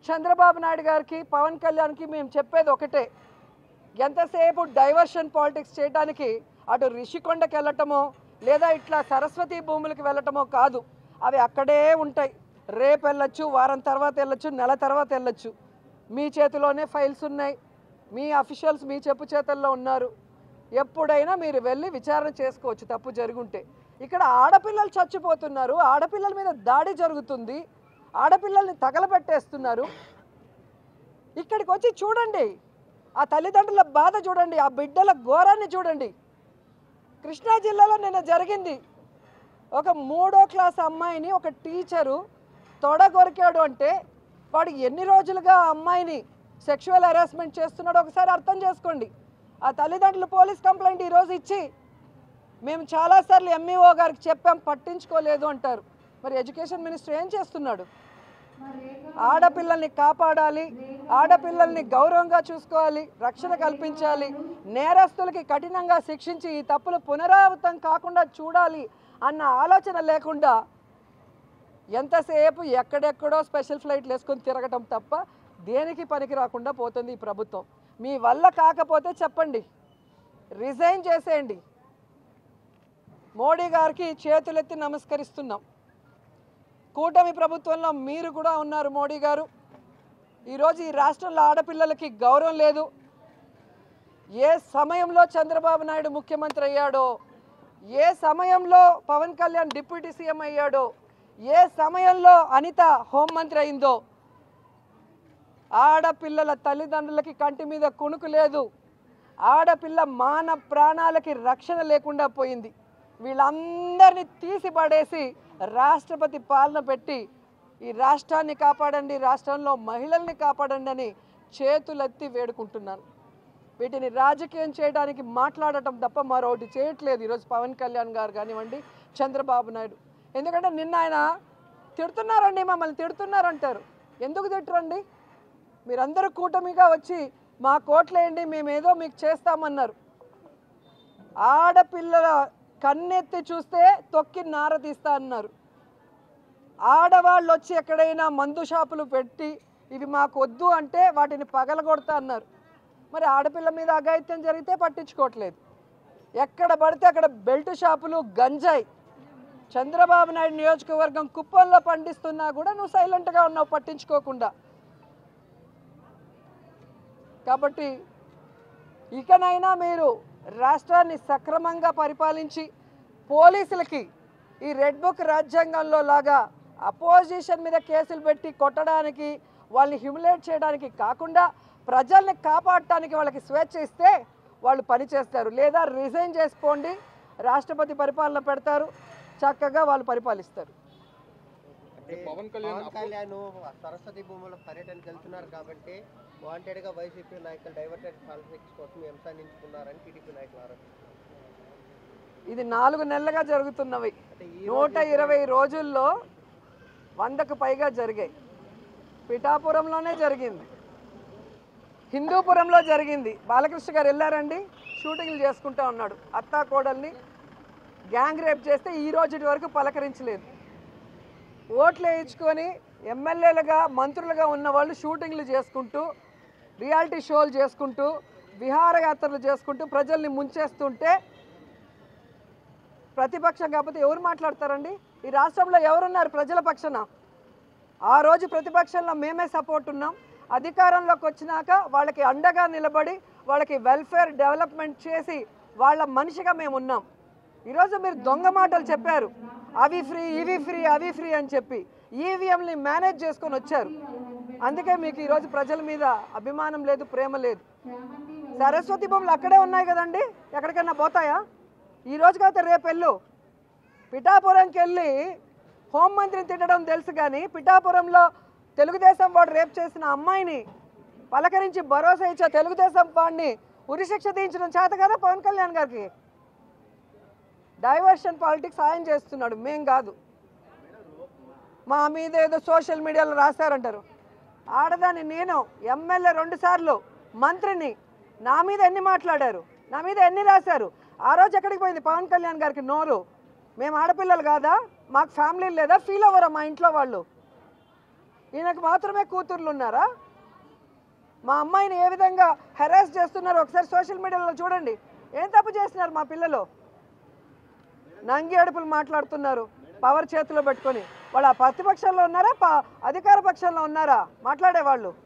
చంద్రబాబు నాయుడు గారికి పవన్ కళ్యాణ్కి మేము చెప్పేది ఒకటే ఎంతసేపు డైవర్షన్ పాలిటిక్స్ చేయడానికి అటు రిషికొండకి వెళ్ళటమో లేదా ఇట్లా సరస్వతి భూములకు వెళ్ళటమో కాదు అవి అక్కడే ఉంటాయి రేపు వెళ్ళొచ్చు వారం తర్వాత వెళ్ళొచ్చు నెల తర్వాత వెళ్ళొచ్చు మీ చేతిలోనే ఫైల్స్ ఉన్నాయి మీ అఫీషియల్స్ మీ చెప్పు చేతల్లో ఉన్నారు ఎప్పుడైనా మీరు వెళ్ళి విచారణ చేసుకోవచ్చు తప్పు జరుగుంటే ఇక్కడ ఆడపిల్లలు చచ్చిపోతున్నారు ఆడపిల్లల మీద దాడి జరుగుతుంది ఆడపిల్లల్ని తగలబెట్టేస్తున్నారు ఇక్కడికి వచ్చి చూడండి ఆ తల్లిదండ్రుల బాధ చూడండి ఆ బిడ్డల ఘోరాన్ని చూడండి కృష్ణా జిల్లాలో నిన్న జరిగింది ఒక మూడో క్లాస్ అమ్మాయిని ఒక టీచరు తొడగొరికాడు అంటే వాడు ఎన్ని రోజులుగా ఆ అమ్మాయిని సెక్షువల్ హెరాస్మెంట్ చేస్తున్నాడో ఒకసారి అర్థం చేసుకోండి ఆ తల్లిదండ్రులు పోలీస్ కంప్లైంట్ ఈరోజు ఇచ్చి మేము చాలాసార్లు ఎంఈఓ గారికి చెప్పాం పట్టించుకోలేదు అంటారు మరి ఎడ్యుకేషన్ మినిస్టర్ ఏం చేస్తున్నాడు ఆడపిల్లల్ని కాపాడాలి ఆడపిల్లల్ని గౌరవంగా చూసుకోవాలి రక్షణ కల్పించాలి నేరస్తులకి కఠినంగా శిక్షించి ఈ తప్పులు పునరావృతం కాకుండా చూడాలి అన్న ఆలోచన లేకుండా ఎంతసేపు ఎక్కడెక్కడో స్పెషల్ ఫ్లైట్లు వేసుకొని తిరగటం తప్ప దేనికి పనికి రాకుండా పోతుంది ఈ ప్రభుత్వం మీ వల్ల కాకపోతే చెప్పండి రిజైన్ చేసేయండి మోడీ గారికి చేతులెత్తి నమస్కరిస్తున్నాం కూటమి ప్రభుత్వంలో మీరు కూడా ఉన్నారు మోడీ గారు ఈరోజు ఈ రాష్ట్రంలో ఆడపిల్లలకి గౌరవం లేదు ఏ సమయంలో చంద్రబాబు నాయుడు ముఖ్యమంత్రి అయ్యాడో ఏ సమయంలో పవన్ కళ్యాణ్ డిప్యూటీ సీఎం అయ్యాడో ఏ సమయంలో అనిత హోంమంత్రి అయిందో ఆడపిల్లల తల్లిదండ్రులకి కంటి మీద కునుకు లేదు ఆడపిల్ల మాన ప్రాణాలకి రక్షణ లేకుండా పోయింది వీళ్ళందరినీ తీసి పడేసి రాష్ట్రపతి పాలన పెట్టి ఈ రాష్ట్రాన్ని కాపాడండి రాష్ట్రంలో మహిళల్ని కాపాడండి అని చేతులెత్తి వేడుకుంటున్నాను వీటిని రాజకీయం చేయడానికి మాట్లాడటం తప్ప మరొకటి చేయట్లేదు ఈరోజు పవన్ కళ్యాణ్ గారు కానివ్వండి చంద్రబాబు నాయుడు ఎందుకంటే నిన్న ఆయన తిడుతున్నారండి మమ్మల్ని తిడుతున్నారంటారు ఎందుకు తిట్టరండి మీరందరూ కూటమిగా వచ్చి మా కోట్లేయండి మేమేదో మీకు చేస్తామన్నారు ఆడపిల్లల కన్నెత్తి చూస్తే తొక్కి నార తీస్తా అన్నారు ఆడవాళ్ళు వచ్చి ఎక్కడైనా మందు షాపులు పెట్టి ఇవి మాకు వద్దు అంటే వాటిని పగలగొడతా అన్నారు మరి ఆడపిల్ల మీద అఘాయిత్యం జరిగితే పట్టించుకోవట్లేదు ఎక్కడ పడితే అక్కడ బెల్ట్ షాపులు గంజాయి చంద్రబాబు నాయుడు నియోజకవర్గం కుప్పంలో పండిస్తున్నా కూడా నువ్వు సైలెంట్గా ఉన్నావు పట్టించుకోకుండా కాబట్టి ఇకనైనా మీరు రాష్ట్రాన్ని సక్రమంగా పరిపాలించి పోలీసులకి ఈ రెడ్ బుక్ రాజ్యాంగంలో లాగా అపోజిషన్ మీద కేసులు పెట్టి కొట్టడానికి వాళ్ళని హ్యూమిలేట్ చేయడానికి కాకుండా ప్రజల్ని కాపాడటానికి వాళ్ళకి స్వేచ్ఛ ఇస్తే వాళ్ళు పని చేస్తారు లేదా రిజైన్ చేసుకోండి రాష్ట్రపతి పరిపాలన పెడతారు చక్కగా వాళ్ళు పరిపాలిస్తారు అంటే పవన్ కళ్యాణ్ పవన్ కళ్యాణ్ సరస్వతి భూముల పర్యటనకి వెళ్తున్నారు కాబట్టి వాంటెడ్ గా వైసీపీ నాయకులు డైవర్టెడ్ పాలిటిక్స్ కోసం ఈ అంశాన్ని ఎంచుకున్నారని టీడీపీ నాయకులు ఆరోపిస్తున్నారు ఇది నాలుగు నెలలుగా జరుగుతున్నవి అంటే ఈ నూట ఇరవై రోజుల్లో వందకు పైగా జరిగాయి పిఠాపురంలోనే జరిగింది హిందూపురంలో జరిగింది బాలకృష్ణ గారు వెళ్ళారండి షూటింగ్లు చేసుకుంటా ఉన్నాడు అత్తా కోడల్ని గ్యాంగ్ రేప్ చేస్తే ఈ రోజు వరకు పలకరించలేదు ఓట్లు వేయించుకొని ఎమ్మెల్యేలుగా మంత్రులుగా ఉన్న వాళ్ళు షూటింగ్లు చేసుకుంటూ రియాలిటీ షోలు చేసుకుంటూ విహారయాత్రలు చేసుకుంటూ ప్రజల్ని ముంచేస్తుంటే ప్రతిపక్షం కాకపోతే ఎవరు మాట్లాడతారండి ఈ రాష్ట్రంలో ఎవరున్నారు ప్రజల పక్షాన ఆ రోజు ప్రతిపక్షంలో మేమే సపోర్ట్ ఉన్నాం అధికారంలోకి వచ్చినాక వాళ్ళకి అండగా నిలబడి వాళ్ళకి వెల్ఫేర్ డెవలప్మెంట్ చేసి వాళ్ళ మనిషిగా మేము ఉన్నాం ఈరోజు మీరు దొంగ మాటలు చెప్పారు అవి ఫ్రీ ఇవి ఫ్రీ అవి ఫ్రీ అని చెప్పి ఈవీఎంని మేనేజ్ చేసుకొని వచ్చారు అందుకే మీకు ఈరోజు ప్రజల మీద అభిమానం లేదు ప్రేమ లేదు సరస్వతి భూములు అక్కడే ఉన్నాయి కదండి ఎక్కడికైనా పోతాయా ఈ రోజు కాకపోతే రేపు వెళ్ళు పిఠాపురంకి వెళ్ళి హోంమంత్రిని తిట్టడం తెలుసు కానీ పిఠాపురంలో తెలుగుదేశం వాడు రేప్ చేసిన అమ్మాయిని పలకరించి భరోసా ఇచ్చే తెలుగుదేశం వాడిని ఉరిశిక్ష దించడం చేత కదా పవన్ కళ్యాణ్ గారికి డైవర్షన్ పాలిటిక్స్ ఆయన చేస్తున్నాడు మేం కాదు మా మీద ఏదో సోషల్ మీడియాలో రాశారంటారు ఆడదాన్ని నేను ఎమ్మెల్యే రెండు సార్లు మంత్రిని నా మీద ఎన్ని మాట్లాడారు నా మీద ఎన్ని రాశారు ఆ రోజు ఎక్కడికి పోయింది పవన్ కళ్యాణ్ గారికి నోరు మేము ఆడపిల్లలు కాదా మాకు ఫ్యామిలీ లేదా ఫీల్ అవ్వరా మా ఇంట్లో వాళ్ళు ఈయనకు మాత్రమే కూతుర్లు ఉన్నారా మా అమ్మాయిని ఏ విధంగా హెరాస్ చేస్తున్నారు ఒకసారి సోషల్ మీడియాలో చూడండి ఏం తప్పు చేస్తున్నారు మా పిల్లలు నంగి అడుపులు మాట్లాడుతున్నారు పవర్ చేతిలో పెట్టుకొని వాళ్ళు ఆ ప్రతిపక్షంలో ఉన్నారా ప- అధికార పక్షంలో ఉన్నారా మాట్లాడేవాళ్ళు